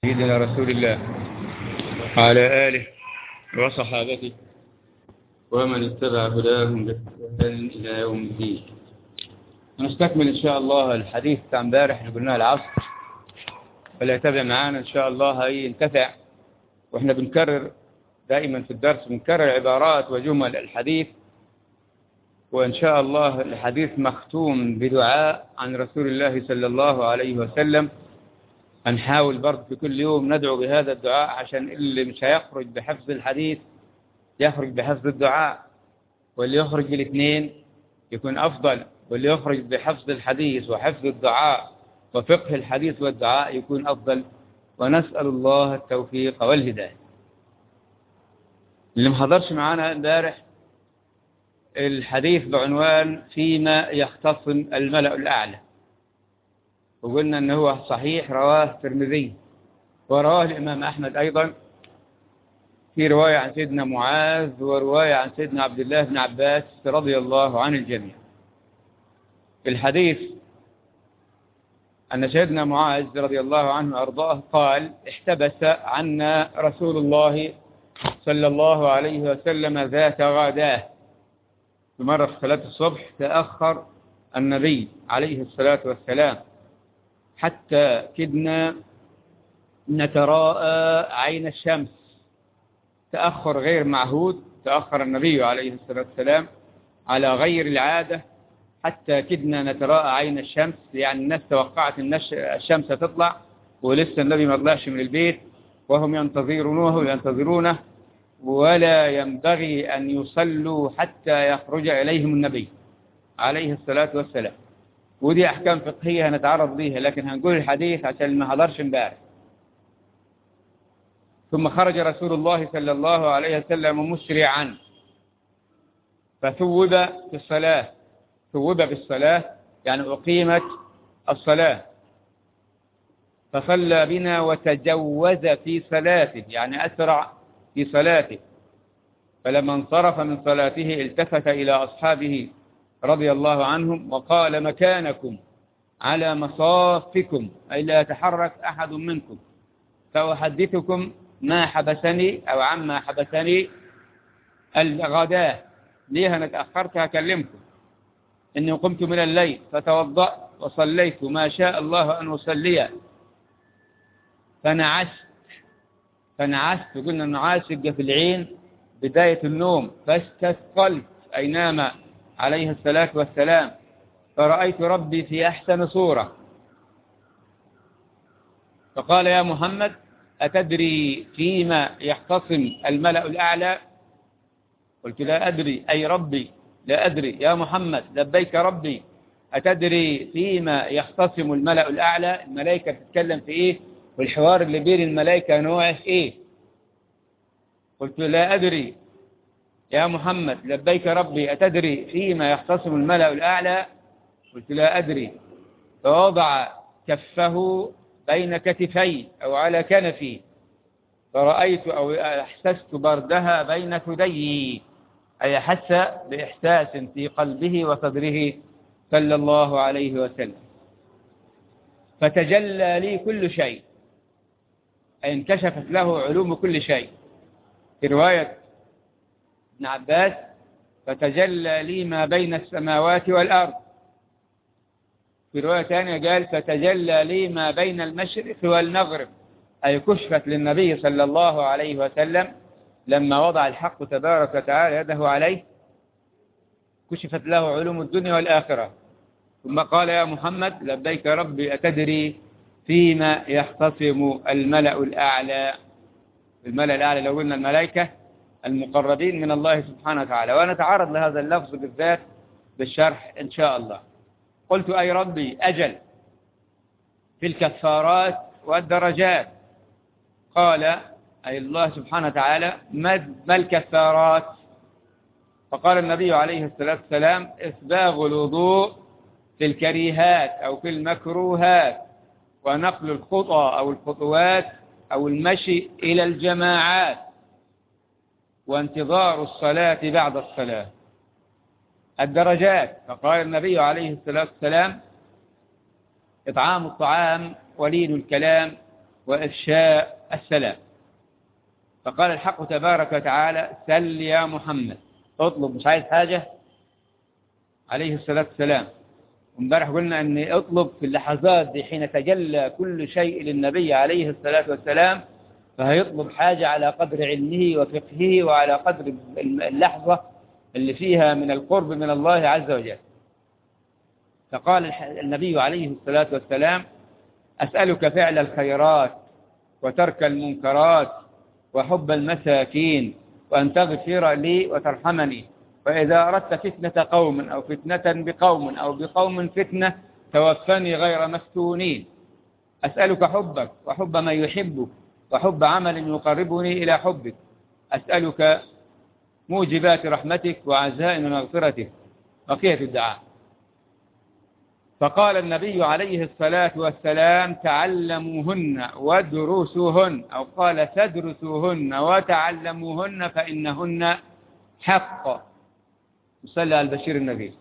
سيدنا رسول الله وعلى آله وصحابته ومن اتبع هداهم بإحسان إلى يوم الدين نستكمل إن شاء الله الحديث بتاع امبارح اللي قلناه العصر فلا يتابع معانا إن شاء الله ينتفع وإحنا بنكرر دائما في الدرس بنكرر عبارات وجمل الحديث وإن شاء الله الحديث مختوم بدعاء عن رسول الله صلى الله عليه وسلم هنحاول برضه في كل يوم ندعو بهذا الدعاء عشان اللي مش هيخرج بحفظ الحديث يخرج بحفظ الدعاء واللي يخرج بالاثنين يكون أفضل واللي يخرج بحفظ الحديث وحفظ الدعاء وفقه الحديث والدعاء يكون أفضل ونسأل الله التوفيق والهداية اللي محضرش معانا امبارح الحديث بعنوان فيما يختص الملأ الأعلى وقلنا أنه هو صحيح رواه الترمذي ورواه الإمام أحمد أيضا في رواية عن سيدنا معاذ ورواية عن سيدنا عبد الله بن عباس رضي الله عن الجميع الحديث أن سيدنا معاذ رضي الله عنه وأرضاه قال احتبس عنا رسول الله صلى الله عليه وسلم ذات غداه في مرة في صلاة الصبح تأخر النبي عليه الصلاة والسلام حتى كدنا نتراءى عين الشمس تأخر غير معهود تأخر النبي عليه الصلاة والسلام على غير العادة حتى كدنا نتراءى عين الشمس يعني الناس توقعت ان الشمس تطلع ولسه النبي ما طلعش من البيت وهم ينتظرونه وينتظرونه ولا ينبغي أن يصلوا حتى يخرج إليهم النبي عليه الصلاة والسلام ودي أحكام فقهية هنتعرض ليها لكن هنقول الحديث عشان ما حضرش امبارح ثم خرج رسول الله صلى الله عليه وسلم مسرعا فثوب في الصلاة ثوب بالصلاة يعني أقيمت الصلاة فصلى بنا وتجوز في صلاته يعني أسرع في صلاته فلما انصرف من صلاته التفت إلى أصحابه رضي الله عنهم وقال مكانكم على مصافكم أي لا يتحرك أحد منكم فأحدثكم ما حبسني أو عما حبسني الغداء ليه أنا تأخرت أكلمكم إني قمت من الليل فتوضأت وصليت ما شاء الله أن أصلي فنعست فنعست قلنا النعاس يبقى في العين بداية النوم فاستثقلت أي نام عليه الصلاة والسلام فرأيت ربي في أحسن صورة فقال يا محمد أتدري فيما يختصم الملأ الأعلى قلت لا أدري أي ربي لا أدري يا محمد لبيك ربي أتدري فيما يختصم الملأ الأعلى الملائكة تتكلم في إيه والحوار اللي بين الملائكة نوعه إيه قلت لا أدري يا محمد لبيك ربي أتدري فيما يختصم الملأ الأعلى قلت لا أدري فوضع كفه بين كتفي أو على كنفي فرأيت أو أحسست بردها بين ثديي أي أحس بإحساس في قلبه وصدره صلى الله عليه وسلم فتجلى لي كل شيء أي انكشفت له علوم كل شيء في رواية ابن عباس فتجلى لي ما بين السماوات والأرض في رواية ثانية قال فتجلى لي ما بين المشرق والمغرب أي كشفت للنبي صلى الله عليه وسلم لما وضع الحق تبارك وتعالى يده عليه كشفت له علوم الدنيا والآخرة ثم قال يا محمد لبيك ربي أتدري فيما يختصم الملأ الأعلى الملأ الأعلى لو قلنا الملائكة المقربين من الله سبحانه وتعالى ونتعرض لهذا اللفظ بالذات بالشرح إن شاء الله قلت أي ربي أجل في الكفارات والدرجات قال أي الله سبحانه وتعالى ما الكفارات فقال النبي عليه الصلاة والسلام إسباغ الوضوء في الكريهات أو في المكروهات ونقل الخطى أو الخطوات أو المشي إلى الجماعات وانتظار الصلاة بعد الصلاة الدرجات فقال النبي عليه الصلاة والسلام إطعام الطعام ولين الكلام وإفشاء السلام فقال الحق تبارك وتعالى سل يا محمد اطلب مش عايز حاجة عليه الصلاة والسلام امبارح قلنا أن اطلب في اللحظات دي حين تجلى كل شيء للنبي عليه الصلاة والسلام فهيطلب حاجة على قدر علمه وفقهه وعلى قدر اللحظة اللي فيها من القرب من الله عز وجل فقال النبي عليه الصلاة والسلام أسألك فعل الخيرات وترك المنكرات وحب المساكين وأن تغفر لي وترحمني وإذا أردت فتنة قوم أو فتنة بقوم أو بقوم فتنة توفني غير مفتونين أسألك حبك وحب من يحبك وحب عمل يقربني إلى حبك أسألك موجبات رحمتك وعزائم مغفرتك بقية الدعاء فقال النبي عليه الصلاة والسلام تعلموهن وادرسوهن أو قال تدرسوهن وتعلموهن فإنهن حق نصلي على البشير النبي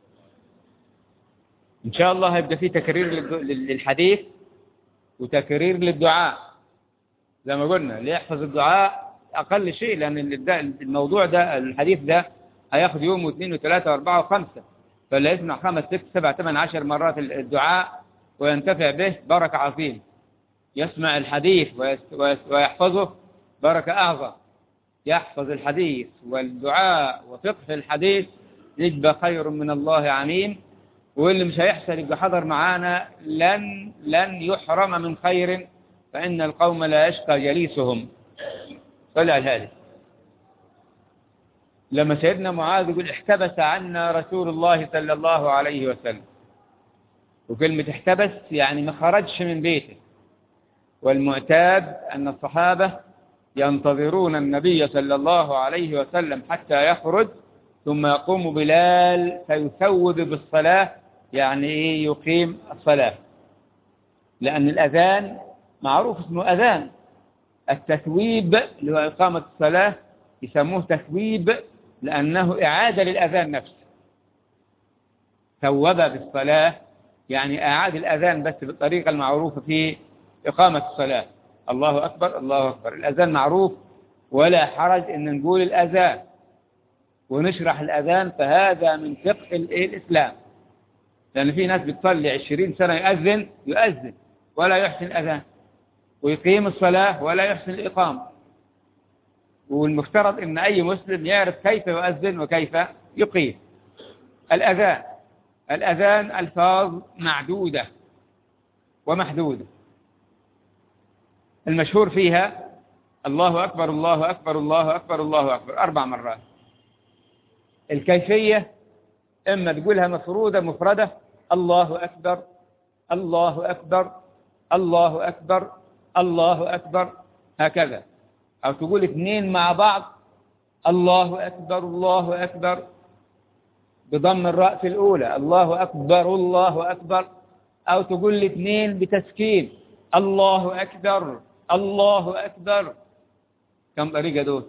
إن شاء الله هيبقى فيه تكرير للحديث وتكرير للدعاء زي ما قلنا اللي يحفظ الدعاء أقل شيء لأن الموضوع ده الحديث ده هياخد يوم واثنين وثلاثة وأربعة وخمسة فاللي يسمع خمس ست سبع ثمان عشر مرات الدعاء وينتفع به بركة عظيم يسمع الحديث ويحفظه بركة أعظم يحفظ الحديث والدعاء وفقه الحديث يجبى خير من الله عميم واللي مش هيحصل يبقى حضر معانا لن لن يحرم من خير فإن القوم لا يشقى جليسهم صلى على هذه لما سيدنا معاذ يقول احتبس عنا رسول الله صلى الله عليه وسلم وكلمة احتبس يعني ما خرجش من بيته والمعتاد أن الصحابة ينتظرون النبي صلى الله عليه وسلم حتى يخرج ثم يقوم بلال فيثوب بالصلاة يعني إيه يقيم الصلاة لأن الأذان معروف اسمه أذان التثويب اللي هو إقامة الصلاة يسموه تثويب لأنه إعادة للأذان نفسه ثوب بالصلاة يعني أعاد الأذان بس بالطريقة المعروفة في إقامة الصلاة الله أكبر الله أكبر الأذان معروف ولا حرج إن نقول الأذان ونشرح الأذان فهذا من فقه الإسلام لأن في ناس بتصلي عشرين سنة يؤذن يؤذن ولا يحسن الأذان ويقيم الصلاة ولا يحسن الإقامة والمفترض أن أي مسلم يعرف كيف يؤذن وكيف يقيم الأذان الأذان ألفاظ معدودة ومحدودة المشهور فيها الله أكبر الله أكبر الله أكبر الله أكبر أربع مرات الكيفية إما تقولها مفرودة مفردة الله أكبر الله أكبر الله أكبر الله أكبر هكذا أو تقول اثنين مع بعض الله أكبر الله أكبر بضم الراء في الأولى الله أكبر الله أكبر أو تقول الاثنين بتسكين الله أكبر الله أكبر كم طريقة دول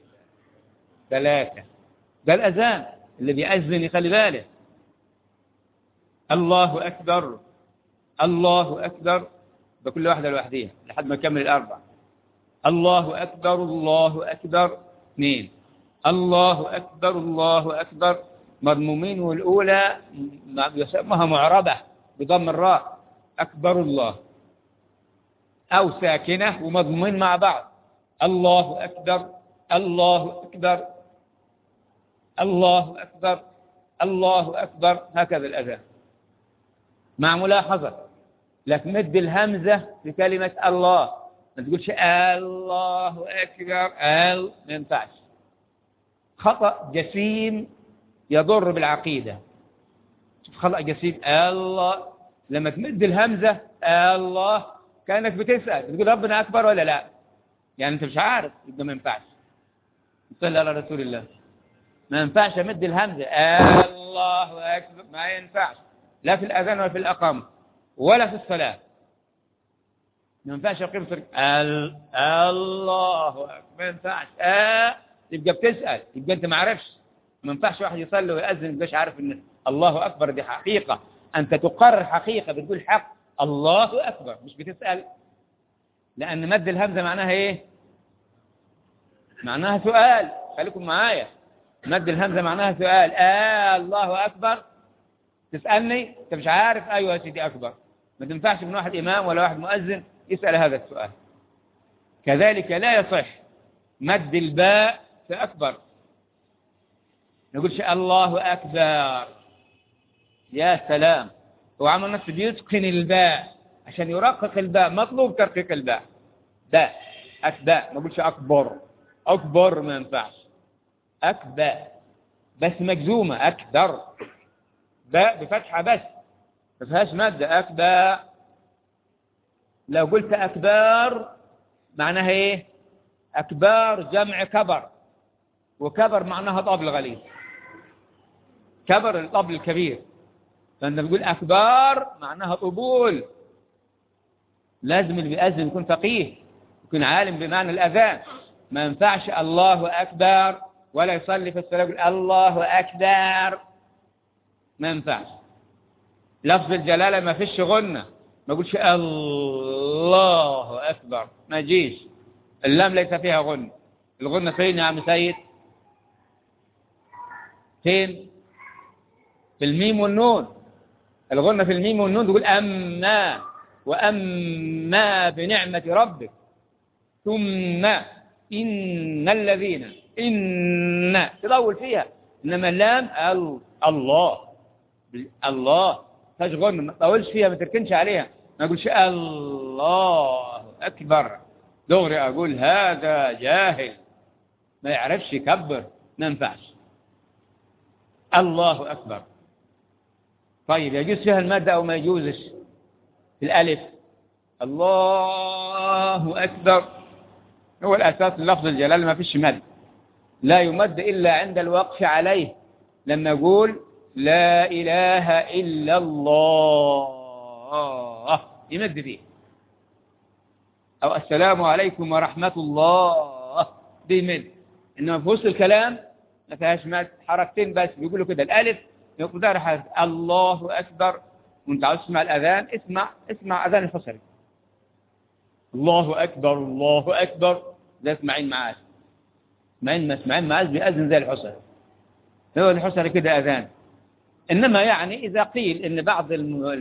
ثلاثة ده الأذان اللي بيأذن يخلي باله الله أكبر الله أكبر بكل واحدة لوحديها لحد ما يكمل الأربع الله أكبر الله أكبر اثنين الله أكبر الله أكبر مضمومين والأولى يسموها معربة بضم الراء أكبر الله أو ساكنة ومضمومين مع بعض الله أكبر الله أكبر الله أكبر الله أكبر هكذا الأذان مع ملاحظة لا تمد الهمزة في كلمة الله ما تقولش الله أكبر ال ما ينفعش خطأ جسيم يضر بالعقيدة شوف خطأ جسيم الله لما تمد الهمزة الله كأنك بتسأل بتقول ربنا أكبر ولا لا يعني أنت مش عارف يبقى ما ينفعش صلى على رسول الله ما ينفعش أمد الهمزة الله أكبر ما ينفعش لا في الأذان ولا في الأقامة ولا في الصلاة ما ينفعش أقيم صريح ال... الله أكبر ما ينفعش آه يبقى بتسأل يبقى أنت ما عارفش ما ينفعش واحد يصلي ويأذن يبقاش عارف إن الله أكبر دي حقيقة أنت تقرر حقيقة بتقول حق الله أكبر مش بتسأل لأن مد الهمزة معناها إيه معناها سؤال خليكم معايا مد الهمزة معناها سؤال آه الله أكبر تسألني أنت مش عارف أيوة يا سيدي أكبر ما تنفعش من واحد إمام ولا واحد مؤذن يسأل هذا السؤال كذلك لا يصح مد الباء في أكبر نقولش الله أكبر يا سلام هو عمل نفسه بيتقن الباء عشان يرقق الباء مطلوب ترقيق الباء باء أكباء ما قلش أكبر أكبر ما ينفعش أكباء بس مجزومة أكبر باء بفتحة بس ما فيهاش مادة أكباء لو قلت أكبار معناها إيه أكبار جمع كبر وكبر معناها طبل غليظ كبر الطبل الكبير فأنت بتقول أكبار معناها طبول لازم اللي بيأذن يكون فقيه يكون عالم بمعنى الأذان ما ينفعش الله أكبر ولا يصلي في الصلاة يقول الله أكبر ما ينفعش لفظ الجلالة ما فيش غنة ما يقولش الله أكبر ما يجيش اللام ليس فيها غنة الغنة فين يا عم سيد فين في الميم والنون الغنة في الميم والنون تقول أما وأما بنعمة ربك ثم إن الذين إن تطول فيها إنما اللام ال الله الله تشغل ما تطولش فيها ما تركنش عليها ما أقولش الله أكبر دغري أقول هذا جاهل ما يعرفش يكبر ما ينفعش الله أكبر طيب يجوز فيها المادة أو ما يجوزش في الألف الله أكبر هو الأساس لفظ الجلال ما فيش مد لا يمد إلا عند الوقف عليه لما يقول لا إله إلا الله يمد فيه أو السلام عليكم ورحمة الله دي مد إنما في وسط الكلام ما فيهاش مد حركتين بس بيقولوا كده الألف مقدار حرف الله أكبر وانت عاوز تسمع الأذان اسمع اسمع أذان الحصري الله أكبر الله أكبر ده اسمعين معاذ اسمعين ما اسمعين معاذ بيأذن زي الحصري هو الحصري كده أذان إنما يعني إذا قيل إن بعض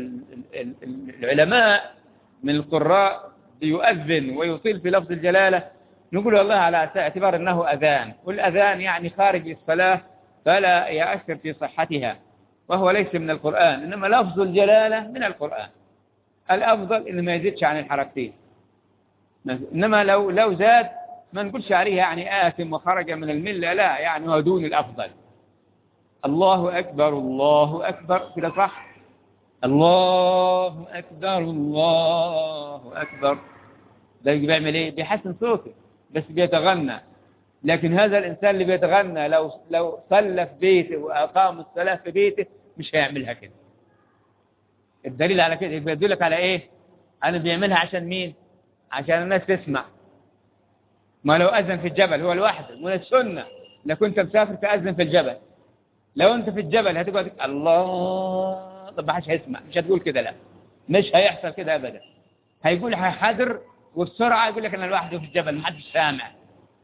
العلماء من القراء يؤذن ويطيل في لفظ الجلالة نقول والله على اعتبار أنه أذان والأذان يعني خارج الصلاة فلا يأثر في صحتها وهو ليس من القرآن إنما لفظ الجلالة من القرآن الأفضل إنه ما يزيدش عن الحركتين إنما لو لو زاد ما نقولش عليه يعني آثم وخرج من الملة لا يعني هو دون الأفضل الله أكبر الله أكبر كده صح الله أكبر الله أكبر ده بيعمل إيه بيحسن صوته بس بيتغنى لكن هذا الإنسان اللي بيتغنى لو لو صلى في بيته وأقام الصلاة في بيته مش هيعملها كده الدليل على كده بيدلك على إيه أنا بيعملها عشان مين عشان الناس تسمع ما لو أذن في الجبل هو لوحده من السنة لو كنت مسافر تأذن في الجبل لو أنت في الجبل هتقعد الله طب ما حدش هيسمع مش هتقول كده لا مش هيحصل كده أبدا هيقول حذر وبسرعة يقول لك أنا لوحده في الجبل ما حدش سامع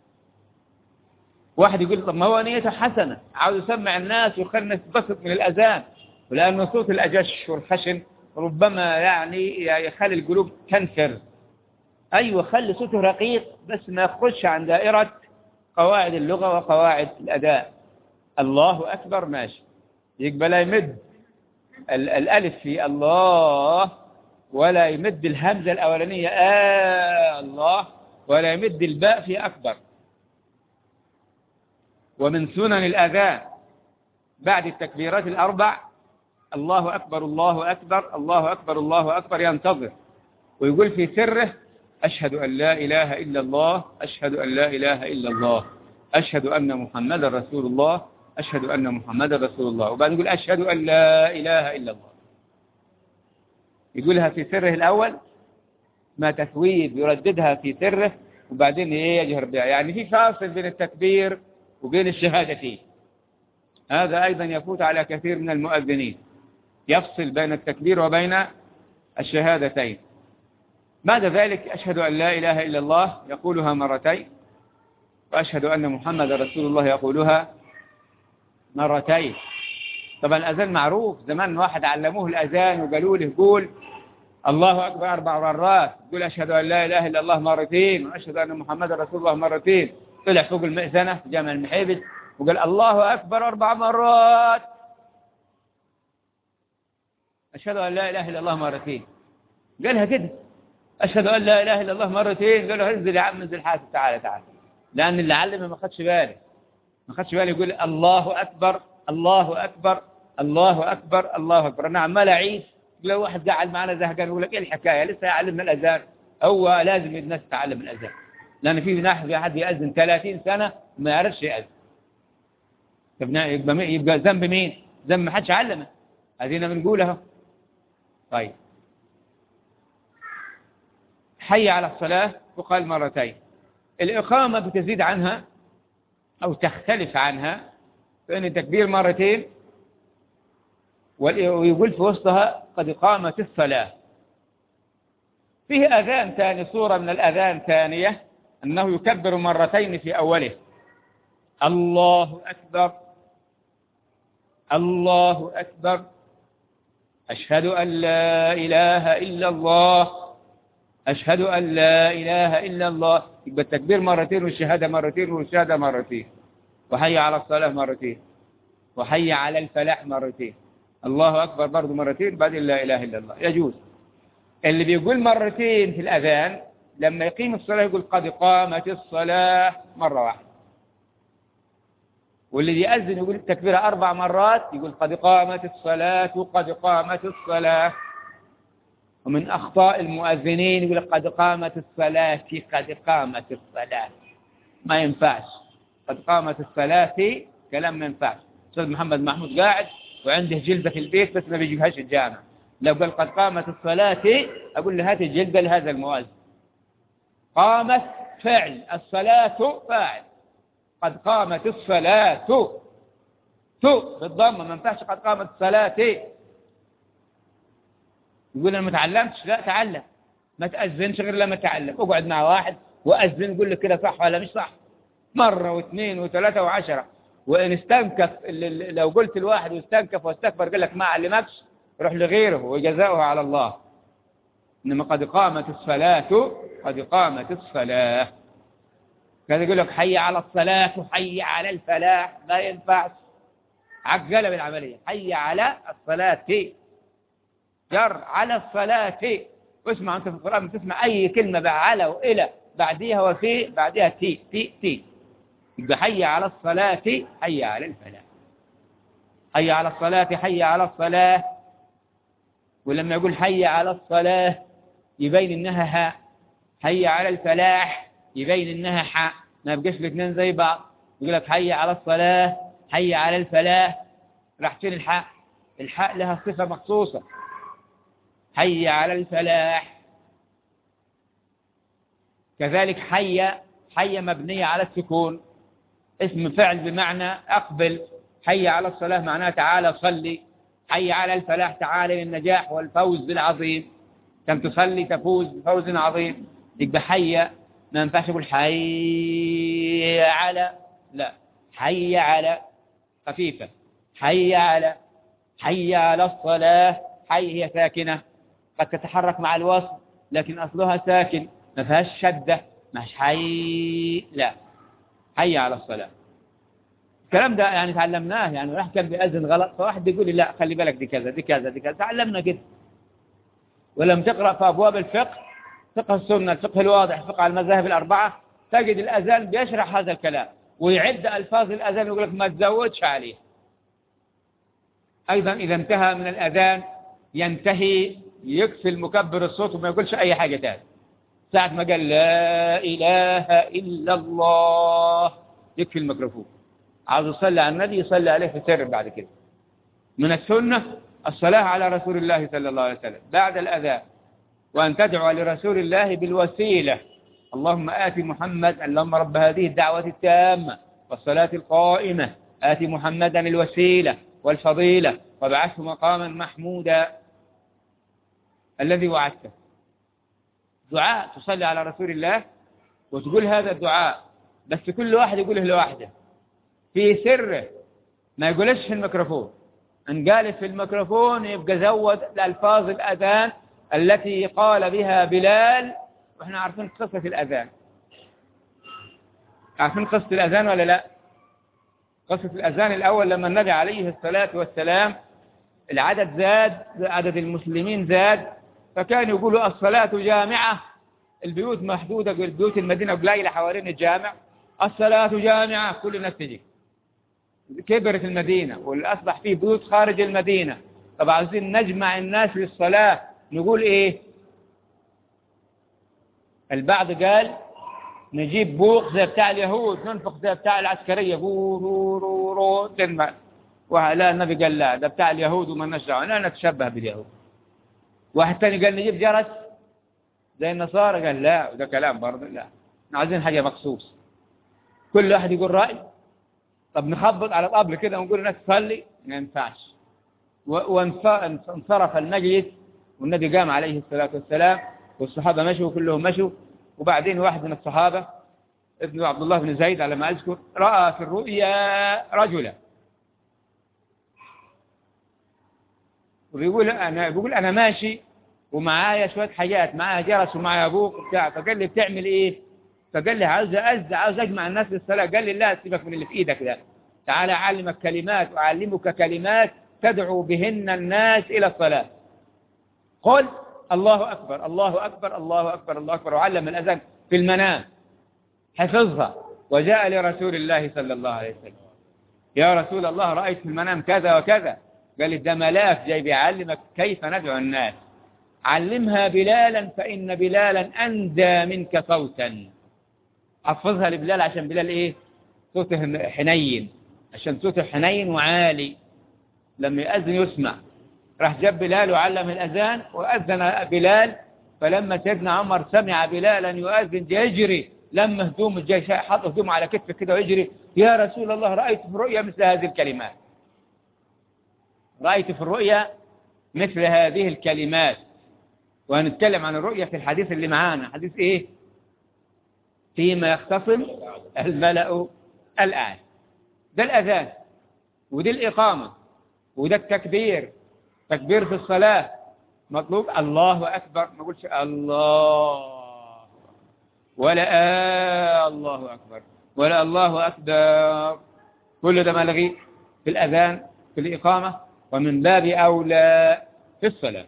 واحد يقول طب ما هو نيته حسنة عاوز يسمع الناس ويخلي الناس تبسط من الأذان ولأن صوت الأجش والخشن ربما يعني يخلي القلوب تنفر أيوة خلي صوته رقيق بس ما يخرجش عن دائرة قواعد اللغة وقواعد الأداء الله أكبر ماشي يقبل يمد الألف في الله ولا يمد الهمزة الأولانية آه الله ولا يمد الباء في أكبر ومن سنن الأذان بعد التكبيرات الأربع الله أكبر الله أكبر الله أكبر الله أكبر ينتظر ويقول في سره أشهد أن لا إله إلا الله أشهد أن لا إله إلا الله أشهد أن محمد رسول الله أشهد أن محمد رسول الله وبعد يقول أشهد أن لا إله إلا الله يقولها في سره الأول ما تثويب يرددها في سره وبعدين إيه يجهر بها يعني في فاصل بين التكبير وبين الشهادتين هذا أيضا يفوت على كثير من المؤذنين يفصل بين التكبير وبين الشهادتين بعد ذلك أشهد أن لا إله إلا الله يقولها مرتين وأشهد أن محمد رسول الله يقولها مرتين طبعا الأذان معروف زمان واحد علموه الأذان وقالوا له قول الله أكبر أربع مرات قول أشهد أن لا إله إلا الله مرتين وأشهد أن محمد رسول الله مرتين طلع فوق المئذنة في جامع المحيبس وقال الله أكبر أربع مرات أشهد أن لا إله إلا الله مرتين قالها كده أشهد أن لا إله إلا الله مرتين قالوا انزل يا عم انزل حاسب تعالى تعالى لأن اللي علمه ما خدش باله ما خدش باله يقول الله أكبر الله أكبر الله أكبر الله أكبر أنا عمال أعيش لو واحد قاعد معنا زهقان يقول لك إيه الحكاية لسه يعلمنا الأذان هو لازم الناس تتعلم الأذان لأن في ناس في حد يأذن 30 سنة ما يعرفش يأذن يبقى يبقى ذنب مين؟ ذنب ما حدش علمه هذينا بنقولها طيب حي على الصلاة تقال مرتين الإقامة بتزيد عنها أو تختلف عنها فإن التكبير مرتين ويقول في وسطها قد قامت الصلاة فيه أذان ثاني صورة من الأذان ثانية أنه يكبر مرتين في أوله الله أكبر الله أكبر أشهد أن لا إله إلا الله أشهد أن لا إله إلا الله يبقى التكبير مرتين والشهادة مرتين والشهادة مرتين وحي على الصلاة مرتين وحي على الفلاح مرتين الله أكبر برضه مرتين بعدين لا إله إلا الله يجوز اللي بيقول مرتين في الأذان لما يقيم الصلاة يقول قد قامت الصلاة مرة واحدة واللي بيأذن يقول التكبير أربع مرات يقول قد قامت الصلاة قد قامت الصلاة ومن أخطاء المؤذنين يقول قد قامت الصلاة قد قامت الصلاة ما ينفعش قد قامت الصلاة كلام ما ينفعش أستاذ محمد محمود قاعد وعنده جلبة في البيت بس ما بيجيبهاش الجامع لو قال قد قامت الصلاة أقول له هات الجلبة لهذا المؤذن قامت فعل الصلاة فاعل قد قامت الصلاة تو بالضمة ما ينفعش قد قامت الصلاة يقول انا ما تعلمتش لا تعلم ما تأذنش غير لما تعلم اقعد مع واحد وأذن قول له كده صح ولا مش صح مرة واثنين وثلاثة وعشرة وإن استنكف لو قلت الواحد واستنكف واستكبر قال لك ما علمكش روح لغيره وجزاؤه على الله إنما قد قامت الصلاة قد قامت الصلاة كان يقول لك حي على الصلاة وحي على الفلاح ما ينفعش عجلة بالعملية حي على الصلاة جر على الصلاة واسمع أنت في القرآن بتسمع أي كلمة بقى على وإلى بعديها وفي بعدها تي تي تي يبقى حي على الصلاة حي على الفلاح حي على الصلاة حي على الصلاة ولما يقول حي على الصلاة يبين إنها ها حي على الفلاح يبين إنها حاء ما يبقاش الاثنين زي بعض يقول لك حي على الصلاة حي على الفلاح راح فين الحاء الحاء لها صفة مخصوصة حي على الفلاح كذلك حي حي مبنية على السكون اسم فعل بمعنى أقبل حي على الصلاة معناه تعالى صلي حي على الفلاح تعالى للنجاح والفوز بالعظيم كم تصلي تفوز بفوز عظيم يبقى حي ما ينفعش يقول حي على لا حي على خفيفة حي على حي على الصلاة حي هي ساكنة قد تتحرك مع الوصل لكن أصلها ساكن ما فيهاش شدة ما فيهاش حي لا حي على الصلاة الكلام ده يعني تعلمناه يعني واحد كان بيأذن غلط فواحد بيقول لي لا خلي بالك دي كذا دي كذا دي كذا تعلمنا كده ولم تقرأ في أبواب الفقه فقه السنة الفقه الواضح فقه على المذاهب الأربعة تجد الأذان بيشرح هذا الكلام ويعد ألفاظ الأذان ويقول لك ما تزودش عليه أيضا إذا انتهى من الأذان ينتهي يكفي المكبر الصوت وما يقولش أي حاجة تاني ساعة ما قال لا إله إلا الله يكفي الميكروفون عاوز يصلي على النبي يصلي عليه في سر بعد كده من السنة الصلاة على رسول الله صلى الله عليه وسلم بعد الأذان وأن تدعو لرسول الله بالوسيلة اللهم آت محمد اللهم رب هذه الدعوة التامة والصلاة القائمة آت محمدا الوسيلة والفضيلة وابعثه مقاما محمودا الذي وعدته دعاء تصلي على رسول الله وتقول هذا الدعاء بس كل واحد يقوله لوحده في سره ما يقولش في الميكروفون ان قال في الميكروفون يبقى زود الألفاظ الأذان التي قال بها بلال واحنا عارفين قصة الأذان عارفين قصة الأذان ولا لا قصة الأذان الأول لما النبي عليه الصلاة والسلام العدد زاد عدد المسلمين زاد فكان يقولوا الصلاة جامعة البيوت محدودة بيوت المدينة قليلة حوالين الجامع الصلاة جامعة كل الناس تجي كبرت المدينة والأصبح فيه بيوت خارج المدينة طب عايزين نجمع الناس للصلاة نقول إيه البعض قال نجيب بوق زي بتاع اليهود ننفق زي بتاع العسكرية بو رو رو رو تنمى ولا النبي قال لا ده بتاع اليهود وما نشرع لا نتشبه باليهود واحد ثاني قال نجيب جرس زي النصارى قال لا وده كلام برضه لا عايزين حاجة مخصوص كل واحد يقول رأي طب نخبط على الطبل كده ونقول الناس تصلي ما ينفعش وانصرف المجلس والنبي قام عليه الصلاة والسلام والصحابة مشوا كلهم مشوا وبعدين واحد من الصحابة ابن عبد الله بن زيد على ما أذكر رأى في الرؤيا رجلا وبيقول أنا بيقول أنا ماشي ومعايا شوية حاجات معايا جرس ومعايا أبوك وبتاع فقال لي بتعمل إيه؟ فقال لي عاوز أز عاوز أجمع الناس للصلاة قال لي لا سيبك من اللي في إيدك ده تعالى أعلمك كلمات وأعلمك كلمات تدعو بهن الناس إلى الصلاة قل الله أكبر الله أكبر الله أكبر الله أكبر وعلم الأذان في المنام حفظها وجاء لرسول الله صلى الله عليه وسلم يا رسول الله رأيت في المنام كذا وكذا قال لي ده ملاك جاي بيعلمك كيف ندعو الناس علمها بلالا فإن بلالا أندى منك صوتا حفظها لبلال عشان بلال إيه صوته حنين عشان صوته حنين وعالي لما يأذن يسمع راح جاب بلال وعلم الأذان وأذن بلال فلما سيدنا عمر سمع بلالا يؤذن يجري لما هدوم جاي حط هدومه على كتفه كده ويجري يا رسول الله رأيت في الرؤيا مثل هذه الكلمات رأيت في الرؤيا مثل هذه الكلمات وهنتكلم عن الرؤيا في الحديث اللي معانا حديث ايه فيما يختصم الملأ الآن ده الأذان ودي الإقامة وده التكبير تكبير في الصلاة مطلوب الله أكبر ما قلش الله ولا آه الله أكبر ولا الله أكبر كل ده ملغي في الأذان في الإقامة ومن باب أولى في الصلاة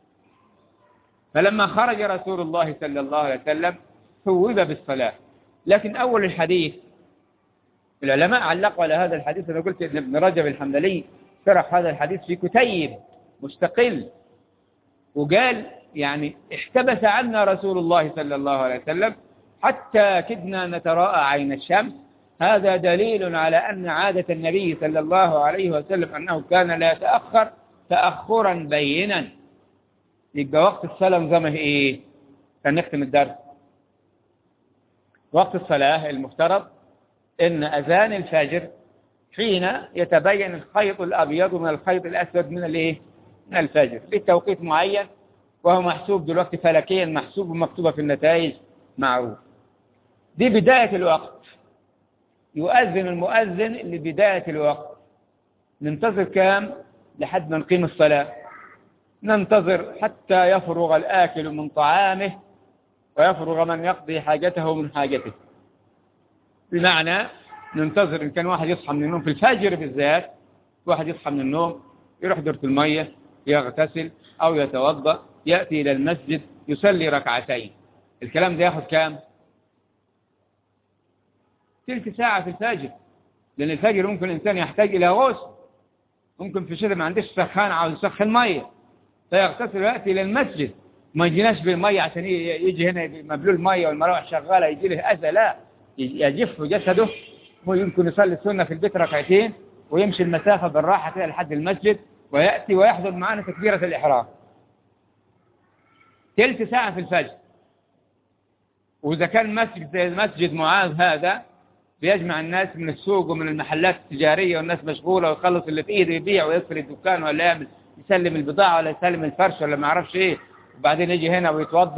فلما خرج رسول الله صلى الله عليه وسلم ثوب بالصلاة لكن أول الحديث العلماء علقوا على هذا الحديث أنا قلت إن ابن رجب الحمدلي شرح هذا الحديث في كتيب مستقل وقال يعني احتبس عنا رسول الله صلى الله عليه وسلم حتى كدنا نتراءى عين الشمس هذا دليل على أن عادة النبي صلى الله عليه وسلم أنه كان لا يتأخر تأخرا بينا يبقى وقت الصلاة نظامه إيه كان نختم الدرس وقت الصلاة المفترض إن أذان الفجر حين يتبين الخيط الأبيض من الخيط الأسود من الإيه من الفجر في توقيت معين وهو محسوب دلوقتي فلكيا محسوب ومكتوبة في النتائج معروف دي بداية الوقت يؤذن المؤذن لبداية الوقت ننتظر كام لحد ما نقيم الصلاة ننتظر حتى يفرغ الآكل من طعامه ويفرغ من يقضي حاجته من حاجته بمعنى ننتظر إن كان واحد يصحى من النوم في الفجر بالذات واحد يصحى من النوم يروح دورة المية يغتسل أو يتوضأ يأتي إلى المسجد يصلي ركعتين الكلام ده ياخد كام تلك ساعة في الفجر لأن الفجر ممكن الإنسان يحتاج إلى غسل ممكن في الشتاء ما عندش سخان عاوز يسخن مية فيغتسل ويأتي إلى المسجد ما يجيناش بالمية عشان يجي هنا مبلول مية والمراوح شغالة يجي له أذى لا يجف جسده ويمكن يصلي السنة في البيت ركعتين ويمشي المسافة بالراحة كده لحد المسجد ويأتي ويحضر معنا تكبيرة الإحرام تلت ساعة في الفجر وإذا كان مسجد زي مسجد معاذ هذا بيجمع الناس من السوق ومن المحلات التجارية والناس مشغولة ويخلص اللي في إيده يبيع ويسري الدكان ولا يعمل يسلم البضاعة ولا يسلم الفرش ولا ما يعرفش إيه وبعدين يجي هنا ويتوضأ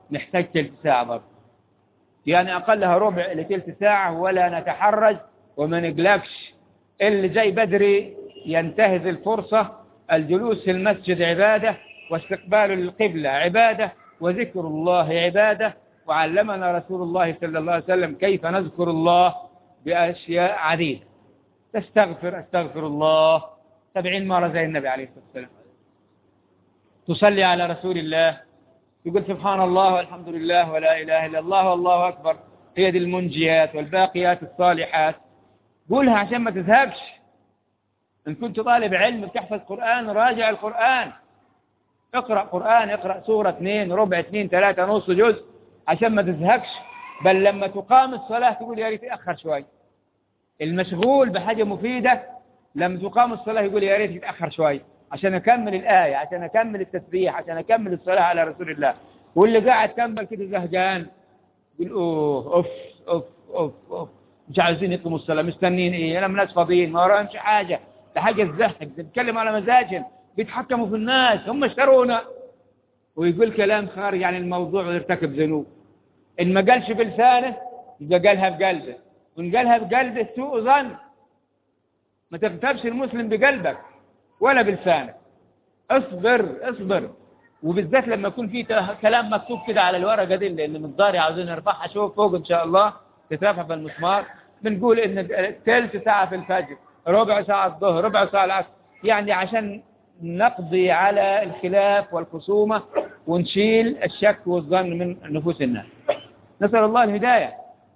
نحتاج تلت ساعة برضه يعني أقلها ربع لتلت ساعة ولا نتحرج وما نقلقش اللي جاي بدري ينتهز الفرصة الجلوس في المسجد عبادة واستقبال القبلة عبادة وذكر الله عبادة وعلمنا رسول الله صلى الله عليه وسلم كيف نذكر الله بأشياء عديدة تستغفر استغفر الله سبعين مرة زي النبي عليه الصلاة والسلام تصلي على رسول الله يقول سبحان الله والحمد لله ولا إله إلا الله والله أكبر هي دي المنجيات والباقيات الصالحات قولها عشان ما تذهبش إن كنت طالب علم بتحفظ قرآن راجع القرآن اقرأ قرآن اقرأ سورة اثنين ربع اثنين ثلاثة نص جزء عشان ما تزهقش بل لما تقام الصلاة تقول يا ريت أخر شوي المشغول بحاجة مفيدة لما تقام الصلاة يقول يا ريت يتأخر شوي عشان أكمل الآية عشان أكمل التسبيح عشان أكمل الصلاة على رسول الله واللي قاعد كمل كده زهجان يقول أوه أوف أوف أوف أوف مش عايزين يقيموا الصلاة مستنين إيه أنا من ناس فاضيين ما وراهمش حاجة ده حاجة تزهق بيتكلم على مزاجهم بيتحكموا في الناس هم اشترونا ويقول كلام خارج عن الموضوع ويرتكب ذنوب إن ما قالش بلسانه يبقى قالها بقلبه وإن قالها بقلبه سوء ظن ما تغتابش المسلم بقلبك ولا بلسانك اصبر اصبر وبالذات لما يكون في كلام مكتوب كده على الورقة دي اللي مقداري عاوزين نرفعها شوف فوق إن شاء الله تترفع بالمسمار بنقول إن ثلث ساعة في الفجر ربع ساعة الظهر ربع ساعة العصر يعني عشان نقضي على الخلاف والخصومة ونشيل الشك والظن من نفوس الناس نسأل الله الهداية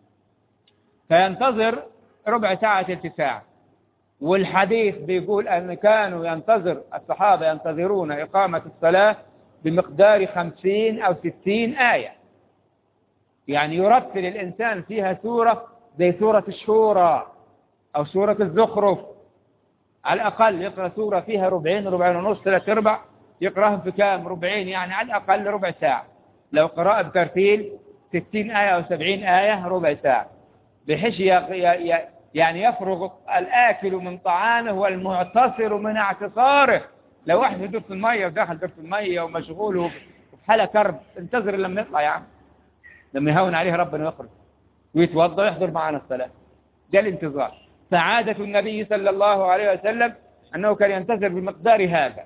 فينتظر ربع ساعة ثلث ساعة والحديث بيقول أن كانوا ينتظر الصحابة ينتظرون إقامة الصلاة بمقدار خمسين أو ستين آية يعني يرتل الإنسان فيها سورة زي سورة الشورى أو سورة الزخرف على الأقل يقرأ سورة فيها ربعين ربعين ونص ثلاث أربع يقرأهم في كام ربعين يعني على الأقل ربع ساعة لو قراءة بترتيل ستين آية أو سبعين آية ربع ساعة بحيث يعني يفرغ الآكل من طعامه والمعتصر من اعتصاره لو واحد في دورة المية ودخل دورة المية ومشغول وفي حالة كرب انتظر لما يطلع يا عم لما يهون عليه ربنا يخرج ويتوضا ويحضر معنا الصلاة ده الانتظار فعادة النبي صلى الله عليه وسلم أنه كان ينتظر بمقدار هذا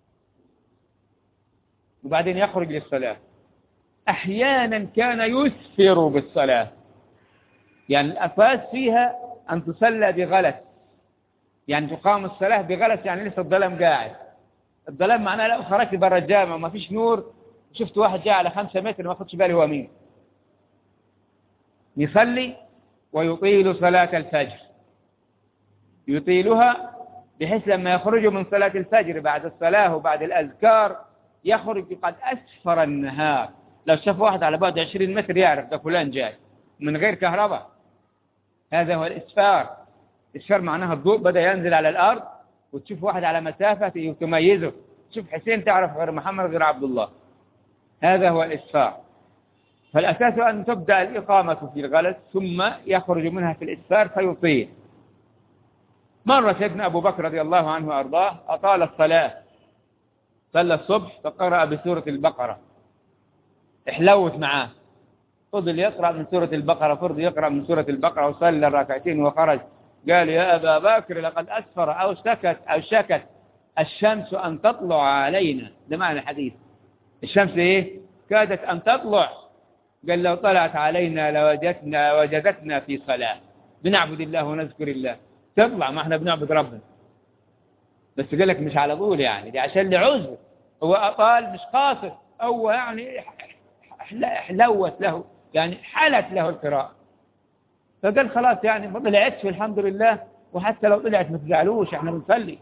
وبعدين يخرج للصلاة أحيانا كان يسفر بالصلاة يعني الأساس فيها أن تصلى بغلس يعني تقام الصلاة بغلس يعني لسه الظلام قاعد الظلام معناه لو خرجت برا الجامع وما فيش نور شفت واحد جاء على خمسة متر ما خدش بالي هو مين يصلي ويطيل صلاة الفجر يطيلها بحيث لما يخرج من صلاة الفجر بعد الصلاة وبعد الأذكار يخرج قد أسفر النهار لو شاف واحد على بعد 20 متر يعرف ده فلان جاي من غير كهرباء هذا هو الإسفار الإسفار معناها الضوء بدأ ينزل على الأرض وتشوف واحد على مسافة تميزه تشوف حسين تعرف غير محمد غير عبد الله هذا هو الإسفار فالأساس أن تبدأ الإقامة في الغلس ثم يخرج منها في الإسفار فيطيل مرة سيدنا أبو بكر رضي الله عنه وأرضاه أطال الصلاة صلى الصبح فقرأ بسورة البقرة احلوت معاه فضل يقرأ من سورة البقرة فرض يقرأ من سورة البقرة وصلى الركعتين وخرج قال يا أبا بكر لقد أسفر أو سكت أو شكت الشمس أن تطلع علينا ده معنى الحديث الشمس إيه كادت أن تطلع قال لو طلعت علينا لوجدتنا وجدتنا في صلاة بنعبد الله ونذكر الله تطلع ما احنا بنعبد ربنا بس قال لك مش على طول يعني دي عشان لعذر هو أطال مش قاصر هو يعني حلوت له يعني حلت له القراءة فقال خلاص يعني ما طلعتش الحمد لله وحتى لو طلعت ما تزعلوش احنا بنصلي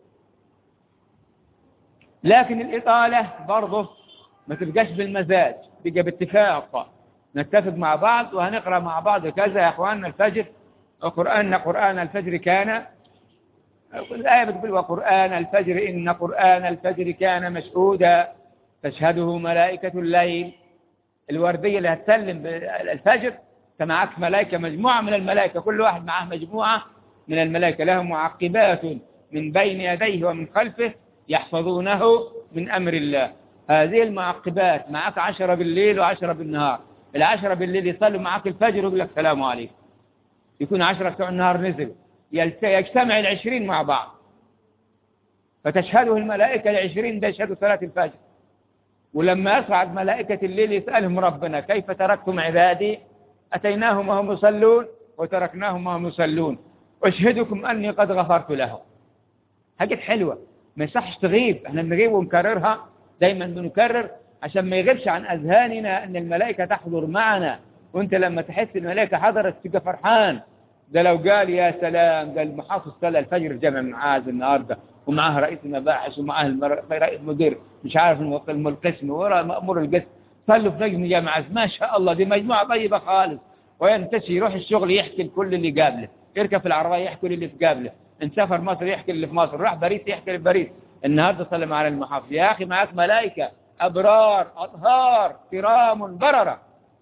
لكن الإطالة برضه ما تبقاش بالمزاج بقى باتفاق نتفق مع بعض وهنقرأ مع بعض كذا يا أخواننا الفجر وقرآن قرآن الفجر كان الآية بتقول وقرآن الفجر إن قرآن الفجر كان مشهودا تشهده ملائكة الليل الوردية اللي هتسلم الفجر معك ملائكة مجموعة من الملائكة كل واحد معه مجموعة من الملائكة لهم معقبات من بين يديه ومن خلفه يحفظونه من أمر الله هذه المعقبات معك عشرة بالليل وعشرة بالنهار العشرة بالليل يصلوا معك الفجر ويقول لك السلام عليكم يكون عشرة بتوع النهار نزل يلت- يجتمع العشرين مع بعض فتشهده الملائكة العشرين ده يشهدوا صلاة الفجر ولما يصعد ملائكة الليل يسألهم ربنا كيف تركتم عبادي أتيناهم وهم يصلون وتركناهم وهم يصلون أشهدكم أني قد غفرت لهم حاجة حلوة ما يصحش تغيب احنا بنغيب ونكررها دايما بنكرر عشان ما يغيبش عن أذهاننا أن الملائكة تحضر معنا وانت لما تحس الملائكة حضرت تبقى فرحان ده لو قال يا سلام ده المحافظ صلى الفجر جمع معاذ النهارده ومعاه رئيس المباحث ومعاه المر- رئيس مدير مش عارف الموق- القسم ورا مأمور القسم صلوا في نجم جامعة ما شاء الله دي مجموعة طيبة خالص وينتشي يروح الشغل يحكي لكل اللي قابله يركب في العربية يحكي للي في قابله ان سافر مصر يحكي اللي في مصر راح باريس يحكي اللي في باريس النهارده صلى معنا المحافظ يا اخي معاك ملائكة ابرار اطهار كرام بررة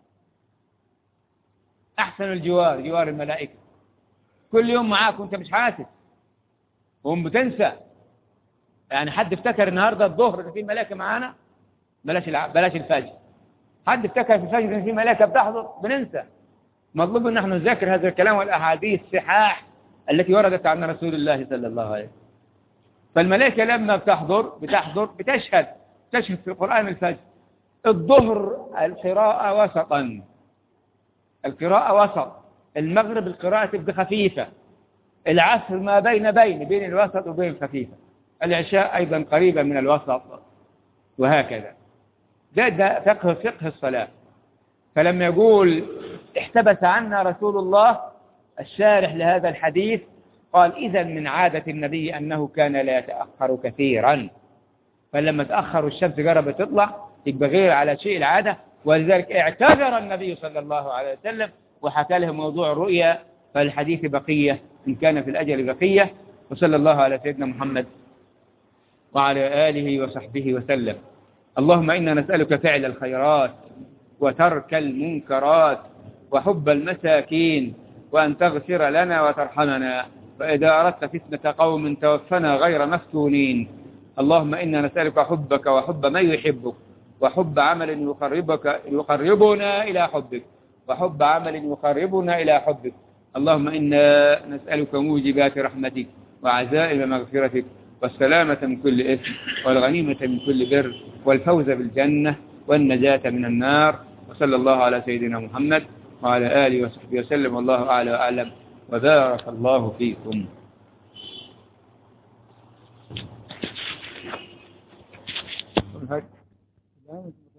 احسن الجوار جوار الملائكة كل يوم معاك وانت مش حاسس وهم بتنسى يعني حد افتكر النهارده الظهر ان في ملائكه معانا بلاش الع... بلاش الفجر حد افتكر في الفجر ان في ملائكه بتحضر بننسى مطلوب ان نحن نذاكر هذا الكلام والاحاديث الصحاح التي وردت عن رسول الله صلى الله عليه وسلم فالملائكه لما بتحضر بتحضر بتشهد تشهد في القران الفجر الظهر القراءه وسطا القراءه وسط المغرب القراءه تبقى خفيفه العصر ما بين بين بين الوسط وبين الخفيفة العشاء أيضا قريبة من الوسط وهكذا ده, ده فقه فقه الصلاة فلما يقول احتبس عنا رسول الله الشارح لهذا الحديث قال إذا من عادة النبي أنه كان لا يتأخر كثيرا فلما تأخر الشمس قربت تطلع يبقى غير على شيء العادة ولذلك اعتذر النبي صلى الله عليه وسلم وحكى له موضوع الرؤيا فالحديث بقية إن كان في الأجل بقية وصلى الله على سيدنا محمد وعلى آله وصحبه وسلم اللهم إنا نسألك فعل الخيرات وترك المنكرات وحب المساكين وأن تغفر لنا وترحمنا فإذا أردت فتنة قوم توفنا غير مفتونين اللهم إنا نسألك حبك وحب من يحبك وحب عمل يقربك يقربنا إلى حبك وحب عمل يقربنا إلى حبك اللهم إنا نسألك موجبات رحمتك وعزائم مغفرتك والسلامة من كل إثم والغنيمة من كل بر والفوز بالجنة والنجاة من النار وصلى الله على سيدنا محمد وعلى آله وصحبه وسلم والله أعلى وأعلم وبارك الله فيكم Right.